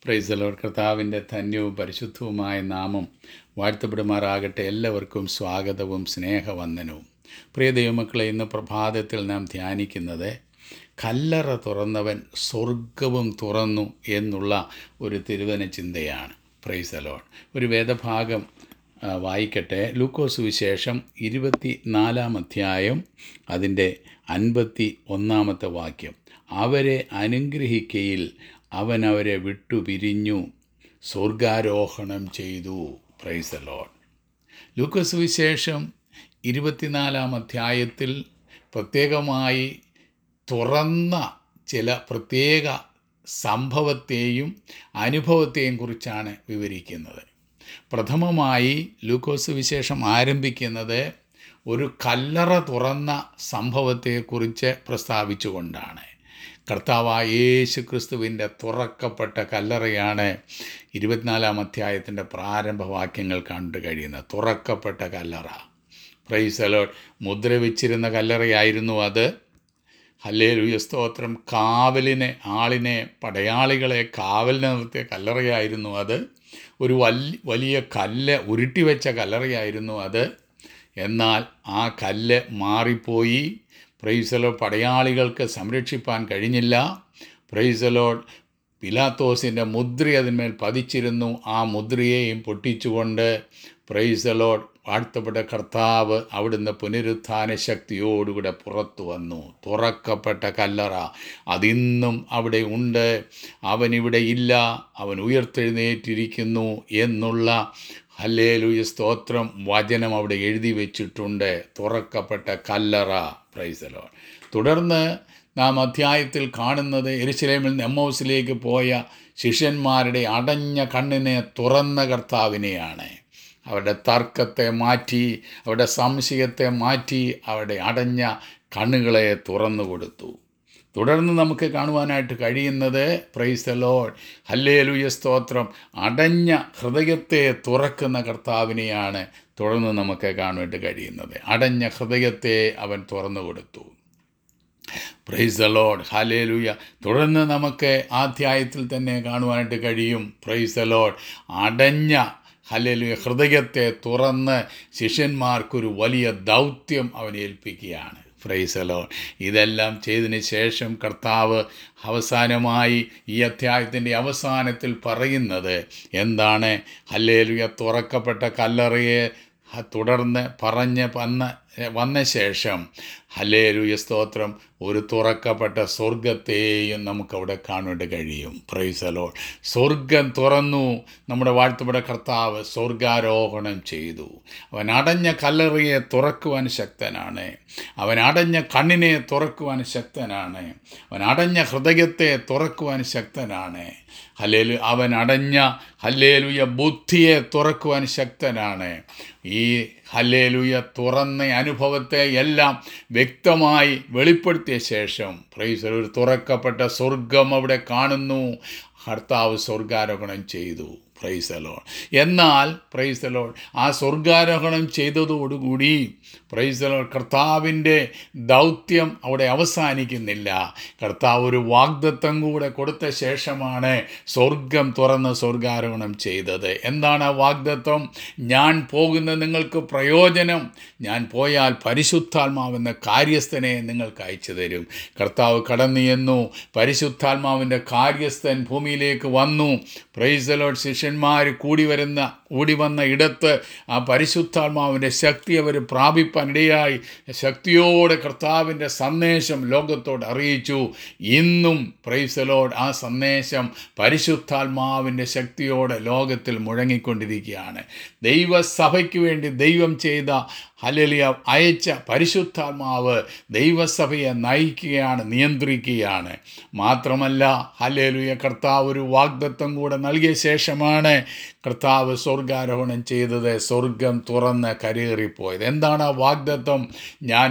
പ്രൈസലോർ കർത്താവിൻ്റെ ധന്യവും പരിശുദ്ധവുമായ നാമം വാഴ്ത്തപ്പെടുമാറാകട്ടെ എല്ലാവർക്കും സ്വാഗതവും സ്നേഹവന്ദനവും പ്രിയ ദൈവമക്കളെ ഇന്ന് പ്രഭാതത്തിൽ നാം ധ്യാനിക്കുന്നത് കല്ലറ തുറന്നവൻ സ്വർഗവും തുറന്നു എന്നുള്ള ഒരു തിരുവന ചിന്തയാണ് പ്രൈസലോൺ ഒരു വേദഭാഗം ആ, വായിക്കട്ടെ ലൂക്കോസ് വിശേഷം ഇരുപത്തി നാലാം അധ്യായം അതിൻ്റെ അൻപത്തി ഒന്നാമത്തെ വാക്യം അവരെ അനുഗ്രഹിക്കയിൽ അവൻ അവരെ വിട്ടുപിരിഞ്ഞു സ്വർഗാരോഹണം ചെയ്തു പ്രൈസലോൺ ലൂക്കോസ് വിശേഷം ഇരുപത്തിനാലാം അധ്യായത്തിൽ പ്രത്യേകമായി തുറന്ന ചില പ്രത്യേക സംഭവത്തെയും അനുഭവത്തെയും കുറിച്ചാണ് വിവരിക്കുന്നത് പ്രഥമമായി ലൂക്കോസ് വിശേഷം ആരംഭിക്കുന്നത് ഒരു കല്ലറ തുറന്ന സംഭവത്തെക്കുറിച്ച് പ്രസ്താവിച്ചുകൊണ്ടാണ് കർത്താവായ യേശു ക്രിസ്തുവിൻ്റെ തുറക്കപ്പെട്ട കല്ലറയാണ് ഇരുപത്തിനാലാം അധ്യായത്തിൻ്റെ പ്രാരംഭവാക്യങ്ങൾ കണ്ടു കഴിയുന്നത് തുറക്കപ്പെട്ട കല്ലറ പ്രൈസലോട്ട് മുദ്ര വെച്ചിരുന്ന കല്ലറയായിരുന്നു അത് ഹല്ലേലൂയ സ്തോത്രം കാവലിനെ ആളിനെ പടയാളികളെ കാവലിനെ നിർത്തിയ കല്ലറയായിരുന്നു അത് ഒരു വലി വലിയ കല്ല് ഉരുട്ടിവെച്ച കല്ലറയായിരുന്നു അത് എന്നാൽ ആ കല്ല് മാറിപ്പോയി പ്രൈസലോ പടയാളികൾക്ക് സംരക്ഷിപ്പാൻ കഴിഞ്ഞില്ല പ്രൈസലോ പിലാത്തോസിൻ്റെ മുദ്ര അതിന്മേൽ പതിച്ചിരുന്നു ആ മുദ്രയെയും പൊട്ടിച്ചുകൊണ്ട് പ്രൈസലോഡ് വാഴ്ത്തപ്പെട്ട കർത്താവ് അവിടുന്ന് പുനരുത്ഥാന ശക്തിയോടുകൂടെ പുറത്തു വന്നു തുറക്കപ്പെട്ട കല്ലറ അതിന്നും അവിടെ ഉണ്ട് അവൻ ഇവിടെ ഇല്ല അവൻ ഉയർത്തെഴുന്നേറ്റിരിക്കുന്നു എന്നുള്ള ഹല്ലേലൂയ സ്തോത്രം വചനം അവിടെ എഴുതി വെച്ചിട്ടുണ്ട് തുറക്കപ്പെട്ട കല്ലറ പ്രൈസലോ തുടർന്ന് നാം അധ്യായത്തിൽ കാണുന്നത് എരുസലേമിൽ നിന്ന് എമ്മോസിലേക്ക് പോയ ശിഷ്യന്മാരുടെ അടഞ്ഞ കണ്ണിനെ തുറന്ന കർത്താവിനെയാണ് അവരുടെ തർക്കത്തെ മാറ്റി അവരുടെ സംശയത്തെ മാറ്റി അവരുടെ അടഞ്ഞ കണ്ണുകളെ തുറന്നു കൊടുത്തു തുടർന്ന് നമുക്ക് കാണുവാനായിട്ട് കഴിയുന്നത് പ്രൈസ് ലോഡ് ഹല്ലേലൂയ സ്തോത്രം അടഞ്ഞ ഹൃദയത്തെ തുറക്കുന്ന കർത്താവിനെയാണ് തുടർന്ന് നമുക്ക് കാണുവാനായിട്ട് കഴിയുന്നത് അടഞ്ഞ ഹൃദയത്തെ അവൻ തുറന്നു കൊടുത്തു പ്രൈസ് ദ ലോഡ് ഹാലേലൂയ തുടർന്ന് നമുക്ക് ആ അധ്യായത്തിൽ തന്നെ കാണുവാനായിട്ട് കഴിയും പ്രൈസ് ദ ലോഡ് അടഞ്ഞ ഹലേലൂയ ഹൃദയത്തെ തുറന്ന് ശിഷ്യന്മാർക്കൊരു വലിയ ദൗത്യം അവൻ ഏൽപ്പിക്കുകയാണ് ഫ്രൈസലോ ഇതെല്ലാം ചെയ്തതിന് ശേഷം കർത്താവ് അവസാനമായി ഈ അധ്യായത്തിൻ്റെ അവസാനത്തിൽ പറയുന്നത് എന്താണ് ഹല്ലേലുയ തുറക്കപ്പെട്ട കല്ലറയെ ഹ- തുടർന്ന് പറഞ്ഞ് വന്ന വന്ന ശേഷം ഹല്ലേലൂയ സ്തോത്രം ഒരു തുറക്കപ്പെട്ട സ്വർഗത്തെയും നമുക്കവിടെ കാണുവാൻ കഴിയും പ്രൈസലോ സ്വർഗം തുറന്നു നമ്മുടെ വാഴ്ത്തപ്പെട്ട കർത്താവ് സ്വർഗാരോഹണം ചെയ്തു അവൻ അടഞ്ഞ കല്ലറയെ തുറക്കുവാൻ ശക്തനാണ് അവൻ അടഞ്ഞ കണ്ണിനെ തുറക്കുവാൻ ശക്തനാണ് അവൻ അടഞ്ഞ ഹൃദയത്തെ തുറക്കുവാൻ ശക്തനാണ് ഹല്ലേലു അവൻ അടഞ്ഞ ഹല്ലേലുയ ബുദ്ധിയെ തുറക്കുവാൻ ശക്തനാണ് ഈ ഹല്ലേലുയ തുറന്ന അനുഭവത്തെ എല്ലാം വ്യക്തമായി വെളിപ്പെടുത്തിയ ശേഷം പ്രൈസ് ഒരു തുറക്കപ്പെട്ട സ്വർഗം അവിടെ കാണുന്നു കർത്താവ് സ്വർഗാരോഹണം ചെയ്തു പ്രൈസലോൺ എന്നാൽ പ്രൈസലോൺ ആ സ്വർഗാരോഹണം ചെയ്തതോടുകൂടി പ്രൈസലോൺ കർത്താവിൻ്റെ ദൗത്യം അവിടെ അവസാനിക്കുന്നില്ല കർത്താവ് ഒരു വാഗ്ദത്തം കൂടെ കൊടുത്ത ശേഷമാണ് സ്വർഗം തുറന്ന് സ്വർഗാരോഹണം ചെയ്തത് എന്താണ് ആ വാഗ്ദത്തം ഞാൻ പോകുന്ന നിങ്ങൾക്ക് പ്രയോജനം ഞാൻ പോയാൽ പരിശുദ്ധാത്മാവെന്ന കാര്യസ്ഥനെ നിങ്ങൾക്ക് അയച്ചു തരും കർത്താവ് കടന്നു എന്നു പരിശുദ്ധാത്മാവിൻ്റെ കാര്യസ്ഥൻ ഭൂമിയിലേക്ക് വന്നു പ്രൈസലോഡ് ശിഷ്യന്മാർ കൂടി വരുന്ന കൂടി വന്ന ഇടത്ത് ആ പരിശുദ്ധാത്മാവിൻ്റെ ശക്തി അവർ പ്രാപിപ്പാനിടയായി ശക്തിയോടെ കർത്താവിൻ്റെ സന്ദേശം ലോകത്തോട് അറിയിച്ചു ഇന്നും പ്രൈസലോഡ് ആ സന്ദേശം പരിശുദ്ധാത്മാവിൻ്റെ ശക്തിയോടെ ലോകത്തിൽ മുഴങ്ങിക്കൊണ്ടിരിക്കുകയാണ് ദൈവസഭയ്ക്ക് വേണ്ടി ദൈവം ചെയ്ത ഹലലിയ അയച്ച പരിശുദ്ധാത്മാവ് ദൈവസഭയെ നയിക്കുകയാണ് നിയന്ത്രിക്കുകയാണ് മാത്രമല്ല ഹലേലുയ കർത്താവ് ഒരു വാഗ്ദത്വം കൂടെ നൽകിയ ശേഷമാണ് കർത്താവ് സ്വർഗാരോഹണം ചെയ്തത് സ്വർഗം തുറന്ന് കരേറിപ്പോയത് എന്താണ് ആ വാഗ്ദത്വം ഞാൻ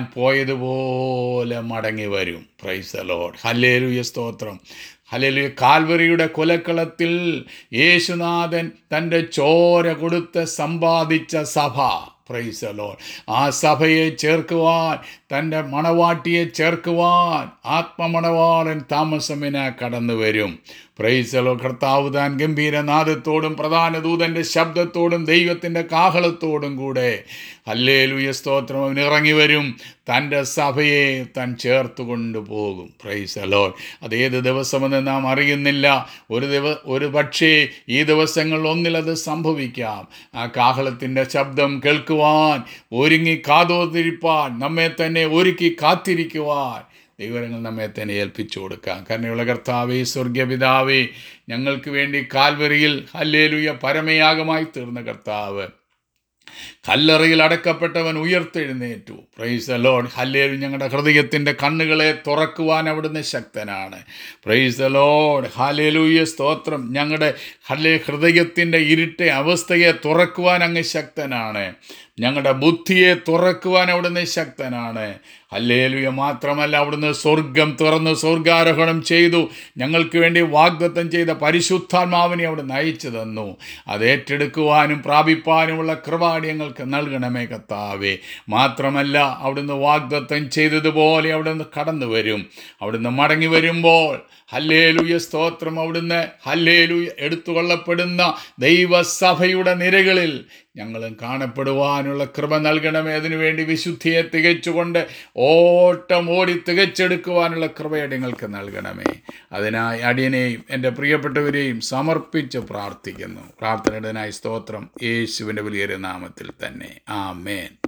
പോയതുപോലെ മടങ്ങി വരും പ്രൈസ് ലോഡ് ഹല്ലേലുയ സ്തോത്രം ഹല്ലേലൂയ കാൽവറിയുടെ കൊലക്കളത്തിൽ യേശുനാഥൻ തൻ്റെ ചോര കൊടുത്ത് സമ്പാദിച്ച സഭ പ്രൈസ് ലോൾ ആ സഭയെ ചേർക്കുവാൻ തൻ്റെ മണവാട്ടിയെ ചേർക്കുവാൻ ആത്മമണവാളൻ താമസമിന കടന്നു വരും പ്രൈസലോ കർത്താവ് താൻ ഗംഭീരനാദത്തോടും പ്രധാന ദൂതൻ്റെ ശബ്ദത്തോടും ദൈവത്തിൻ്റെ കാഹളത്തോടും കൂടെ ഹല്ലേലൂയ സ്തോത്രം അവൻ ഇറങ്ങി വരും തൻ്റെ സഭയെ താൻ ചേർത്ത് കൊണ്ടുപോകും പ്രൈസലോ അതേത് ദിവസമെന്ന് നാം അറിയുന്നില്ല ഒരു ദിവ ഒരു പക്ഷേ ഈ ദിവസങ്ങളിൽ ഒന്നിലത് സംഭവിക്കാം ആ കാഹളത്തിൻ്റെ ശബ്ദം കേൾക്കുവാൻ ഒരുങ്ങി കാതോതിരിപ്പാൻ നമ്മെ തന്നെ ഒരുക്കി കാത്തിരിക്കുവാൻ ദൈവങ്ങൾ നമ്മെ തന്നെ ഏൽപ്പിച്ചു കൊടുക്കാം കരുണയുള്ള കർത്താവേ സ്വർഗപിതാവേ ഞങ്ങൾക്ക് വേണ്ടി കാൽവരിയിൽ ഹല്ലേലുയ പരമയാഗമായി തീർന്ന കർത്താവ് കല്ലറയിൽ അടക്കപ്പെട്ടവൻ ഉയർത്തെഴുന്നേറ്റു പ്രൈസ് ലോഡ് ഹല്ലേലു ഞങ്ങളുടെ ഹൃദയത്തിൻ്റെ കണ്ണുകളെ തുറക്കുവാൻ അവിടുന്ന് ശക്തനാണ് പ്രൈസ് ലോഡ് ഹല്ലേലൂയ സ്തോത്രം ഞങ്ങളുടെ ഹല്ലേ ഹൃദയത്തിൻ്റെ ഇരുട്ടെ അവസ്ഥയെ തുറക്കുവാൻ അങ്ങ് ശക്തനാണ് ഞങ്ങളുടെ ബുദ്ധിയെ തുറക്കുവാൻ അവിടുന്ന് ശക്തനാണ് ഹല്ലേലുയ മാത്രമല്ല അവിടുന്ന് സ്വർഗം തുറന്ന് സ്വർഗാരോഹണം ചെയ്തു ഞങ്ങൾക്ക് വേണ്ടി വാഗ്ദത്തം ചെയ്ത പരിശുദ്ധാത്മാവിനെ അവിടുന്ന് അയച്ചു തന്നു അത് ഏറ്റെടുക്കുവാനും പ്രാപിപ്പാനുമുള്ള കൃപാടി ഞങ്ങൾക്ക് നൽകണമേ കത്താവേ മാത്രമല്ല അവിടുന്ന് വാഗ്ദത്തം ചെയ്തതുപോലെ അവിടുന്ന് കടന്നു വരും അവിടുന്ന് മടങ്ങി വരുമ്പോൾ ഹല്ലേലുയ സ്തോത്രം അവിടുന്ന് ഹല്ലേലുയ എടുത്തുകൊള്ളപ്പെടുന്ന ദൈവസഭയുടെ നിരകളിൽ ഞങ്ങളും കാണപ്പെടുവാനുള്ള കൃപ നൽകണമേ അതിനുവേണ്ടി വിശുദ്ധിയെ തികച്ചുകൊണ്ട് ഓട്ടം ഓടി തികച്ചെടുക്കുവാനുള്ള കൃപയെ നിങ്ങൾക്ക് നൽകണമേ അതിനായി അടിയനെയും എൻ്റെ പ്രിയപ്പെട്ടവരെയും സമർപ്പിച്ച് പ്രാർത്ഥിക്കുന്നു പ്രാർത്ഥനയുടേതിനായി സ്തോത്രം യേശുവിൻ്റെ വലിയൊരു നാമത്തിൽ തന്നെ ആ മേൻ